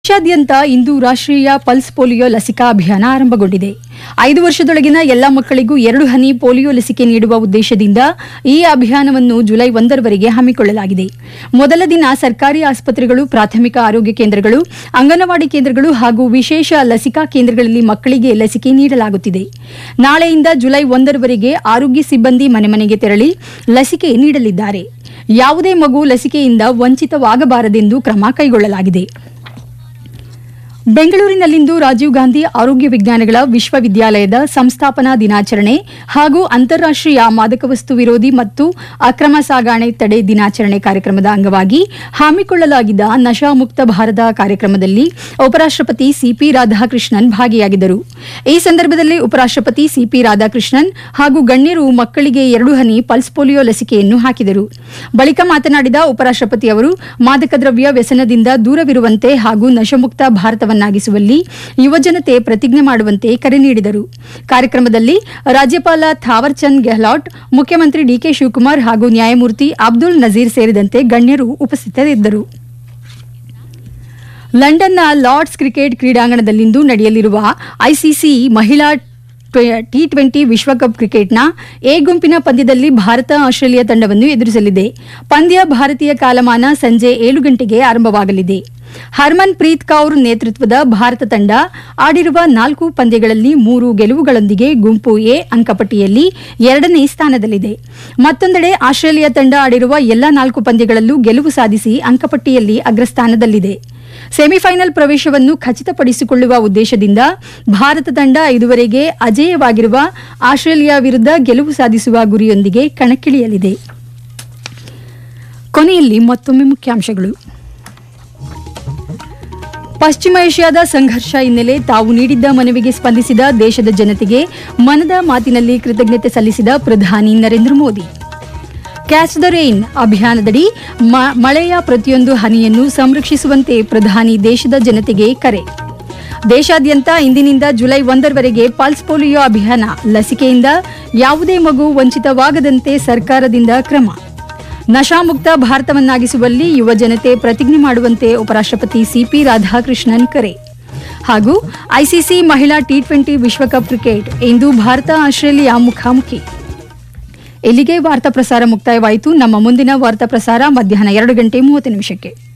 ದೇಶಾದ್ಯಂತ ಇಂದು ರಾಷ್ಟ್ರೀಯ pulse polio ಲಸಿಕಾ ಅಭಿಯಾನ ಆರಂಭಗೊಂಡಿದೆ ಐದು ವರ್ಷದೊಳಗಿನ ಎಲ್ಲ ಮಕ್ಕಳಿಗೂ ಎರಡು ಹನಿ ಪೋಲಿಯೋ ಲಸಿಕೆ ನೀಡುವ ಉದ್ದೇಶದಿಂದ ಈ ಅಭಿಯಾನವನ್ನು ಜುಲೈ ಒಂದರವರೆಗೆ ಹಮ್ಮಿಕೊಳ್ಳಲಾಗಿದೆ ಮೊದಲ ದಿನ ಸರ್ಕಾರಿ ಆಸ್ಪತ್ರೆಗಳು ಪ್ರಾಥಮಿಕ ಆರೋಗ್ಯ ಕೇಂದ್ರಗಳು ಅಂಗನವಾಡಿ ಕೇಂದ್ರಗಳು ಹಾಗೂ ವಿಶೇಷ ಲಸಿಕಾ ಕೇಂದ್ರಗಳಲ್ಲಿ ಮಕ್ಕಳಿಗೆ ಲಸಿಕೆ ನೀಡಲಾಗುತ್ತಿದೆ ನಾಳೆಯಿಂದ ಜುಲೈ ಒಂದರವರೆಗೆ ಆರೋಗ್ಯ ಸಿಬ್ಬಂದಿ ಮನೆ ಮನೆಗೆ ತೆರಳಿ ಲಸಿಕೆ ನೀಡಲಿದ್ದಾರೆ ಯಾವುದೇ ಮಗು ಲಸಿಕೆಯಿಂದ ವಂಚಿತವಾಗಬಾರದೆಂದು ಕ್ರಮ ಕೈಗೊಳ್ಳಲಾಗಿದೆ ಬೆಂಗಳೂರಿನಲ್ಲಿಂದು ರಾಜೀವ್ ಗಾಂಧಿ ಆರೋಗ್ಯ ವಿಜ್ಞಾನಗಳ ವಿಶ್ವವಿದ್ಯಾಲಯದ ಸಂಸ್ಥಾಪನಾ ದಿನಾಚರಣೆ ಹಾಗೂ ಅಂತಾರಾಷ್ಟ್ರೀಯ ಮಾದಕ ವಸ್ತು ವಿರೋಧಿ ಮತ್ತು ಅಕ್ರಮ ಸಾಗಾಣೆ ತಡೆ ದಿನಾಚರಣೆ ಕಾರ್ಯಕ್ರಮದ ಅಂಗವಾಗಿ ಹಮ್ಮಿಕೊಳ್ಳಲಾಗಿದ್ದ ನಶಾಮುಕ್ತ ಭಾರತ ಕಾರ್ಯಕ್ರಮದಲ್ಲಿ ಉಪರಾಷ್ಟಪತಿ ಸಿಪಿ ರಾಧಾಕೃಷ್ಣನ್ ಭಾಗಿಯಾಗಿದ್ದರು ಈ ಸಂದರ್ಭದಲ್ಲಿ ಉಪರಾಷ್ಟಪತಿ ಸಿಪಿ ರಾಧಾಕೃಷ್ಣನ್ ಹಾಗೂ ಗಣ್ಯರು ಮಕ್ಕಳಿಗೆ ಎರಡು ಹನಿ ಪಲ್ಸ್ ಪೋಲಿಯೋ ಲಸಿಕೆಯನ್ನು ಹಾಕಿದರು ಬಳಿಕ ಮಾತನಾಡಿದ ಉಪರಾಷ್ಟಪತಿ ಅವರು ಮಾದಕ ದ್ರವ್ಯ ವ್ಯಸನದಿಂದ ದೂರವಿರುವಂತೆ ಹಾಗೂ ನಶಮುಕ್ತ ಭಾರತವನ್ನಾಗಿಸುವಲ್ಲಿ ಯುವಜನತೆ ಪ್ರತಿಜ್ಞೆ ಮಾಡುವಂತೆ ಕರೆ ನೀಡಿದರು ಕಾರ್ಯಕ್ರಮದಲ್ಲಿ ರಾಜ್ಯಪಾಲ ಥಾವರ್ಚಂದ್ ಗೆಹ್ಲಾಟ್ ಮುಖ್ಯಮಂತ್ರಿ ಡಿಕೆ ಶಿವಕುಮಾರ್ ಹಾಗೂ ನ್ಯಾಯಮೂರ್ತಿ ಅಬ್ದುಲ್ ನಜೀರ್ ಸೇರಿದಂತೆ ಗಣ್ಯರು ಉಪಸ್ಥಿತರಿದ್ದರು ಲಂಡನ್ನ ಲಾರ್ಡ್ಸ್ ಕ್ರಿಕೆಟ್ ಕ್ರೀಡಾಂಗಣದಲ್ಲಿಂದು ನಡೆಯಲಿರುವ ಐಸಿಸಿ ಮಹಿಳಾ ಟಿ ಟ್ವೆಂಟಿ ವಿಶ್ವಕಪ್ ಕ್ರಿಕೆಟ್ನ ಎ ಗುಂಪಿನ ಪಂದ್ಯದಲ್ಲಿ ಭಾರತ ಆಸ್ಟ್ರೇಲಿಯಾ ತಂಡವನ್ನು ಎದುರಿಸಲಿದೆ ಪಂದ್ಯ ಭಾರತೀಯ ಕಾಲಮಾನ ಸಂಜೆ ಏಳು ಗಂಟೆಗೆ ಆರಂಭವಾಗಲಿದೆ ಹರ್ಮನ್ ಪ್ರೀತ್ ಕೌರ್ ನೇತೃತ್ವದ ಭಾರತ ತಂಡ ಆಡಿರುವ ನಾಲ್ಕು ಪಂದ್ಯಗಳಲ್ಲಿ ಮೂರು ಗೆಲುವುಗಳೊಂದಿಗೆ ಗುಂಪು ಎ ಅಂಕಪಟ್ಟಿಯಲ್ಲಿ ಎರಡನೇ ಸ್ಥಾನದಲ್ಲಿದೆ ಮತ್ತೊಂದೆಡೆ ಆಸ್ಟ್ರೇಲಿಯಾ ತಂಡ ಆಡಿರುವ ಎಲ್ಲಾ ನಾಲ್ಕು ಪಂದ್ಯಗಳಲ್ಲೂ ಗೆಲುವು ಸಾಧಿಸಿ ಅಂಕಪಟ್ಟಿಯಲ್ಲಿ ಅಗ್ರಸ್ಥಾನದಲ್ಲಿದೆ ಸೆಮಿಫೈನಲ್ ಪ್ರವೇಶವನ್ನು ಖಚಿತಪಡಿಸಿಕೊಳ್ಳುವ ಉದ್ದೇಶದಿಂದ ಭಾರತ ತಂಡ ಇದುವರೆಗೆ ಅಜೇಯವಾಗಿರುವ ಆಸ್ಟ್ರೇಲಿಯಾ ವಿರುದ್ಧ ಗೆಲುವು ಸಾಧಿಸುವ ಗುರಿಯೊಂದಿಗೆ ಕಣಕ್ಕಿಳಿಯಲಿದೆ ಕೊನೆಯಲ್ಲಿ ಮತ್ತೊಮ್ಮೆ ಮುಖ್ಯಾಂಶಗಳು ಪಶ್ಚಿಮ ಏಷ್ಯಾದ ಸಂಘರ್ಷ ಹಿನ್ನೆಲೆ ತಾವು ನೀಡಿದ್ದ ಮನವಿಗೆ ಸ್ಪಂದಿಸಿದ ದೇಶದ ಜನತೆಗೆ ಮನದ ಮಾತಿನಲ್ಲಿ ಕೃತಜ್ಞತೆ ಸಲ್ಲಿಸಿದ ಪ್ರಧಾನಿ Narendra Modi catch the rain ಅಭಿಯಾನದಡಿ ಮ- ಮಳೆಯ ಪ್ರತಿಯೊಂದು ಹನಿಯನ್ನು ಸಂರಕ್ಷಿಸುವಂತೆ ಪ್ರಧಾನಿ ದೇಶದ ಜನತೆಗೆ ಕರೆ ದೇಶಾದ್ಯಂತ ಇಂದಿನಿಂದ ಜುಲೈ ಒಂದರವರೆಗೆ ಪಲ್ಸ್ ಪೋಲಿಯೋ ಅಭಿಯಾನ ಲಸಿಕೆಯಿಂದ ಯಾವುದೇ ಮಗು ವಂಚಿತವಾಗದಂತೆ ಸರ್ಕಾರದಿಂದ ಕ್ರಮ ನಶಾಮುಕ್ತ ಭಾರತವನ್ನಾಗಿಸುವಲ್ಲಿ ಯುವ ಜನತೆ ಪ್ರತಿಜ್ಞೆ ಮಾಡುವಂತೆ ಉಪರಾಷ್ಟಪತಿ ಸಿಪಿ ರಾಧಾಕೃಷ್ಣನ್ ಕರೆ ಹಾಗೂ ಐಸಿಸಿ ಮಹಿಳಾ ಟಿ ಟ್ವೆಂಟಿ ವಿಶ್ವಕಪ್ ಕ್ರಿಕೆಟ್ ಇಂದು ಭಾರತ ಆಸ್ಟ್ರೇಲಿಯಾ ಮುಖಾಮುಖಿ ಇಲ್ಲಿಗೆ ವಾರ್ತಾ ಪ್ರಸಾರ ಮುಕ್ತಾಯವಾಯಿತು ನಮ್ಮ ಮುಂದಿನ ವಾರ್ತಾ ಪ್ರಸಾರ ಮಧ್ಯಾಹ್ನ ಎರಡು ಗಂಟೆ ಮೂವತ್ತು ನಿಮಿಷಕ್ಕೆ